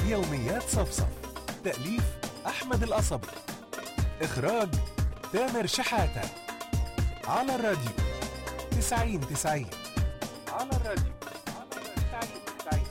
يوميات صفصف تأليف أحمد القصبي إخراج تامر شحاتة على الراديو تسعين تسعين على الراديو تسعين تسعين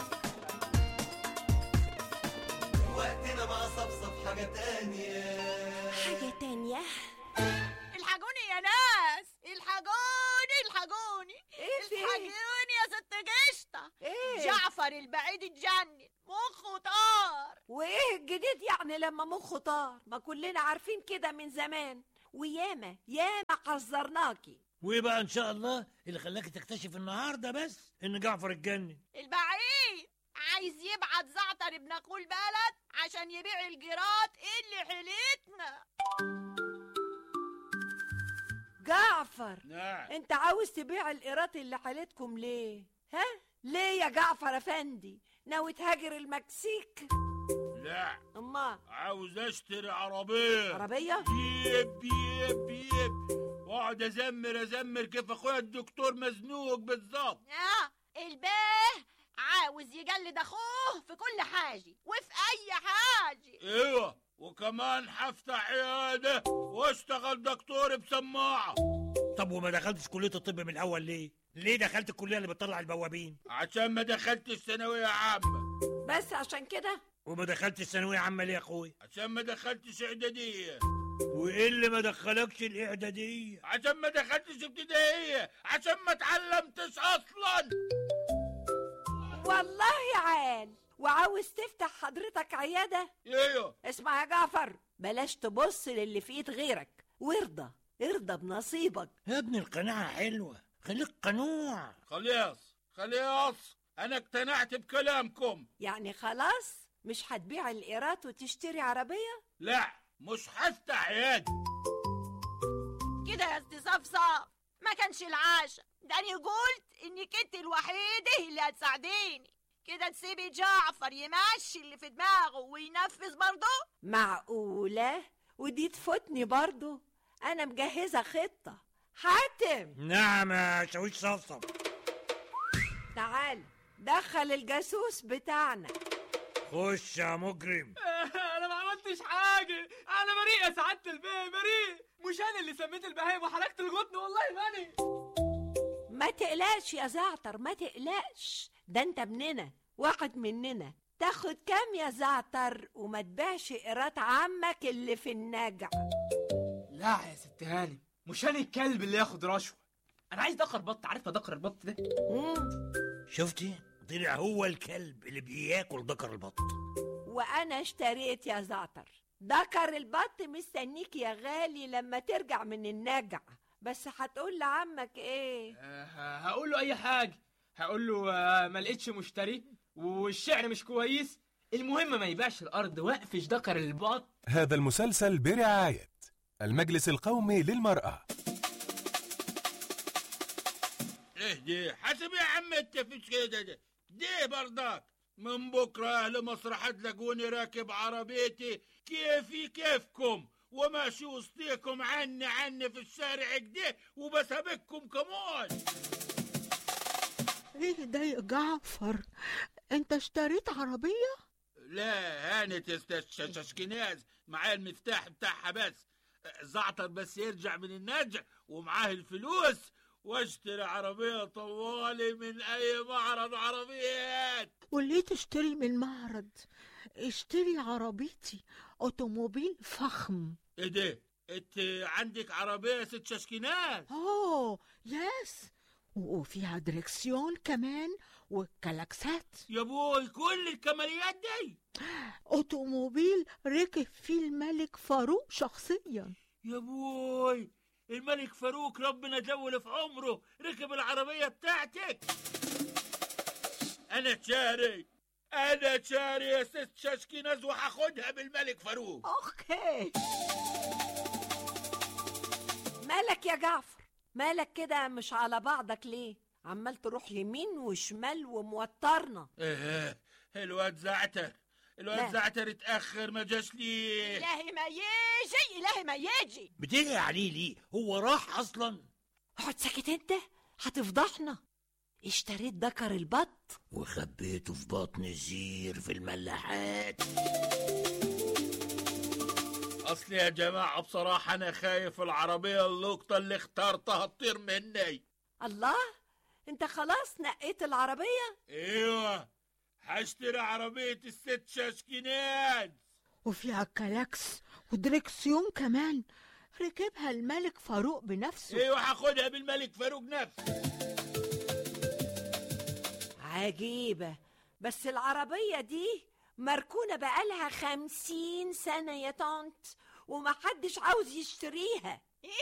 وقتنا مع صفصف حاجة تانية حاجة تانية الحقوني يا ناس الحقوني الحقوني ايه في ايه؟ الحقوني يا ست قشطة ايه جعفر البعيد اتجنن مخه طار وايه الجديد يعني لما مخه طار ما كلنا عارفين كده من زمان وياما ياما حذرناكي وايه بقى ان شاء الله اللي خلاك تكتشف النهارده بس ان جعفر اتجنن البعيد عايز يبعت زعتر ابن اخوه البلد عشان يبيع الجيرات اللي حيلتنا جعفر نعم انت عاوز تبيع القيراط اللي حالتكم ليه ها ليه يا جعفر افندي ناوي تهاجر المكسيك لا اما عاوز اشتري عربيه عربية يب يب يب واقعد ازمر ازمر كيف اخويا الدكتور مزنوق بالظبط اه الباه عاوز يجلد اخوه في كل حاجة وفي اي حاجة ايوه وكمان هفتح عياده واشتغل دكتور بسماعه طب وما دخلتش كليه الطب من الاول ليه ليه دخلت الكليه اللي بتطلع البوابين عشان ما دخلتش ثانويه عامه بس عشان كده وما دخلتش ثانويه عامه ليه يا اخويا عشان ما دخلتش اعداديه وايه اللي ما دخلكش الاعداديه عشان ما دخلتش ابتدائيه عشان ما اتعلمتش اصلا والله عال وعاوز تفتح حضرتك عيادة ايوه اسمع يا جعفر بلاش تبص للي في ايد غيرك وارضى ارضى بنصيبك يا ابني القناعه حلوه خليك قنوع خلاص خلاص انا اقتنعت بكلامكم يعني خلاص مش هتبيع القيراط وتشتري عربية لا مش هفتح عيادة كده يا ست صفصف ما كانش العاشا ده انا قلت انك انت الوحيده اللي هتساعديني كده تسيبي جعفر يمشي اللي في دماغه وينفذ برضه معقولة ودي تفوتني برضو أنا مجهزة خطة حاتم نعم يا شاويش صفصف تعال دخل الجاسوس بتاعنا خش يا مجرم انا ما عملتش حاجه انا بريء يا سعاده البيه بريء مش انا اللي سميت البهايم وحركت الغطن والله ماني ما تقلقش يا زعتر ما تقلقش ده انت ابننا واحد مننا تاخد كام يا زعتر وما تبيعش قيراط عمك اللي في النجع لا يا ست هانم مش انا الكلب اللي ياخد رشوه انا عايز دقر بط عارفه دقر البط ده مم. شفتي طلع هو الكلب اللي بياكل ذكر البط وانا اشتريت يا زعتر دكر البط مستنيك يا غالي لما ترجع من النجع بس هتقول لعمك ايه أه هقول له اي حاجه هقول له آه، ما لقيتش مشتري والشعر مش كويس المهم ما يبيعش الارض واقفش دكر البط هذا المسلسل برعاية المجلس القومي للمرأة ايه دي حسب يا عم انت في كده ده دي برضاك من بكره اهل مصر هتلاقوني راكب عربيتي كيفي كيفكم وماشي وسطيكم عني عني في الشارع كده وبسابقكم كمان ايه ده يا جعفر انت اشتريت عربية لا هانت يا ششكناز معايا المفتاح بتاعها بس زعتر بس يرجع من النجع ومعاه الفلوس واشتري عربية طوالي من اي معرض عربيات وليه تشتري من معرض اشتري عربيتي اوتوموبيل فخم ايه ده انت عندك عربية يا ست ششكناز اوه يس وفيها دريكسيون كمان وكلاكسات يا بوي كل الكماليات دي اوتوموبيل ركب فيه الملك فاروق شخصيا يا بوي الملك فاروق ربنا جول في عمره ركب العربية بتاعتك انا شاري انا شاري يا ست ششكناز وهاخدها بالملك فاروق اوكي مالك يا جعفر مالك كده مش على بعضك ليه عمال تروح يمين وشمال وموترنا ايه الواد زعتر لا. الواد زعتر اتأخر ما جاش ليه الهي ما يجي الهي ما يجي بتيجي عليه ليه هو راح اصلا اقعد ساكت انت هتفضحنا اشتريت دكر البط وخبيته في بطن الزير في الملاحات اصل يا جماعة بصراحة انا خايف العربية اللقطة اللي اخترتها تطير مني الله انت خلاص نقيت العربية ايوه هشتري عربية الست شاشكينات وفيها كلاكس ودريكسيون كمان ركبها الملك فاروق بنفسه ايوه هاخدها بالملك فاروق نفسه عجيبة بس العربية دي مركونة بقالها خمسين سنة يا طنط ومحدش عاوز يشتريها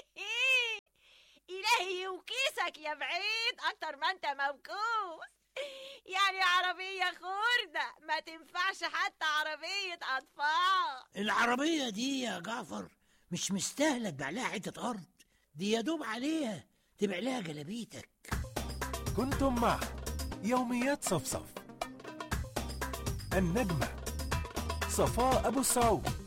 إلهي يوكيسك يا بعيد أكتر ما أنت موكوس يعني عربية خردة ما تنفعش حتى عربية أطفال العربية دي يا جعفر مش مستاهلة تبيع لها حتة أرض دي يا دوب عليها تبيع لها جلابيتك كنتم مع يوميات صفصف النجمة صفاء أبو السعود